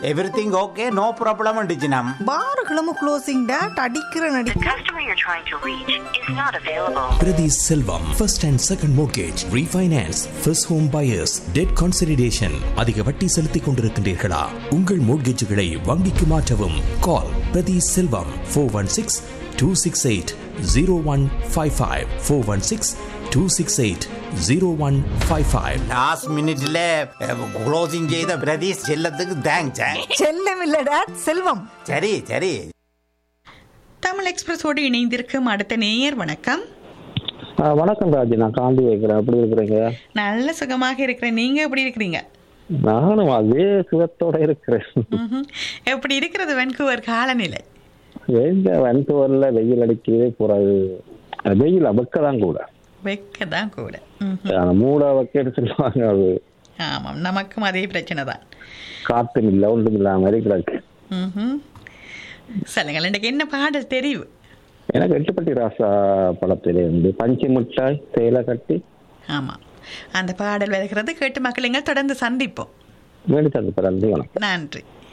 Everything okay no problem டிஜினம் பாருகளும் closing date அடிக்கிற நடி The customer you're trying to reach is not available. Pradhi Selvam, first and second mortgage, refinance, first home buyers, debt consolidation. அதிக வட்டி செலுத்திக் கொண்டிருக்கின்றீர்களா உங்கள் மோட்கேஜுகளை வங்கிக்கு மாற்றவும் call Prathi Selvam four one six two six eight zero one five five four one six two six eight zero one five five last மினிட்ல closing செய்த பிரதீஷ் செல்லத்துக்கு தேங்க்ஸ் செல்லம் இல்ல டேட் செல்வம் சரி சரி தமிழ் எக்ஸ்பிரஸோடு இணைந்திருக்கும் அடுத்த நேயர் வணக்கம் ஆ, வணக்கம் ராஜி நான் காந்தி வைக்கிறேன் எப்படி இருக்கிறீங்க நல்ல சுகமாக இருக்கிறேன் நீங்க எப்படி இருக்கிறீங்க நானும் அதே சுகத்தோட இருக்கிறேன் ம்ஹும். எப்படி இருக்கிறது வென்கூவர் காலநிலை எங்க வன்கூவர்ல வெயில் அடிக்கவே கூடாது வெயில் அபக்கதான் கூட வெக்க தான் கூட ம்ஹும். அந்த மூட வக்கேன்னு சொல்லுவாங்க அது ஆமாம் நமக்கும் அதே பிரச்சனை தான் காத்தும் இல்லை ஒன்றும் இல்லாம மாதிரி கிடக்கு ம்ஹும். சொல்லுங்கள் எனக்கு என்ன பாடல் தெரிவு எனக்கு எட்டுப்பட்டி ராசா படத்திலே இருந்து பஞ்சு மிட்டாய் தேயிலை கட்டி ஆமாம் அந்த பாடல் வருகிறது கேட்டு மக்கள் எங்கள் தொடர்ந்து சந்திப்போம் வேண்டி தந்து பிறந்து வணக்கம் நன்றி